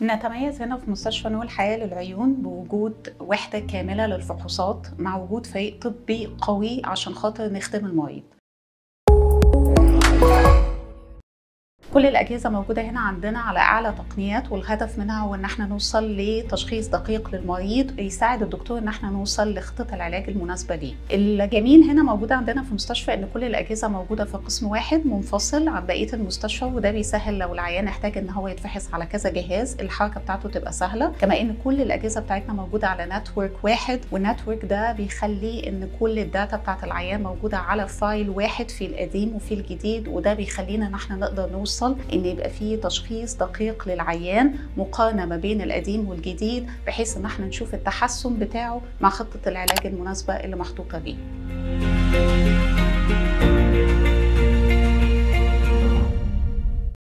نتميز هنا في مستشفى نور الحياة للعيون بوجود وحدة كاملة للفحوصات مع وجود فريق طبي قوي عشان خاطر نخدم المريض كل الأجهزة موجودة هنا عندنا على أعلى تقنيات والهدف منها هو إن احنا نوصل لتشخيص دقيق للمريض يساعد الدكتور إن احنا نوصل لخطة العلاج المناسبة ليه. الجميل هنا موجودة عندنا في المستشفى إن كل الأجهزة موجودة في قسم واحد منفصل عن بقية المستشفى وده بيسهل لو العيان احتاج إن هو يتفحص على كذا جهاز الحركة بتاعته تبقى سهلة، كما إن كل الأجهزة بتاعتنا موجودة على نتورك واحد والنتورك ده بيخلي إن كل الداتا بتاعت العيان موجودة على فايل واحد في القديم وفي الجديد وده بيخلينا إن احنا نقدر نوصل يوصل ان يبقى فيه تشخيص دقيق للعيان مقارنه ما بين القديم والجديد بحيث ان احنا نشوف التحسن بتاعه مع خطه العلاج المناسبه اللي محطوطه ليه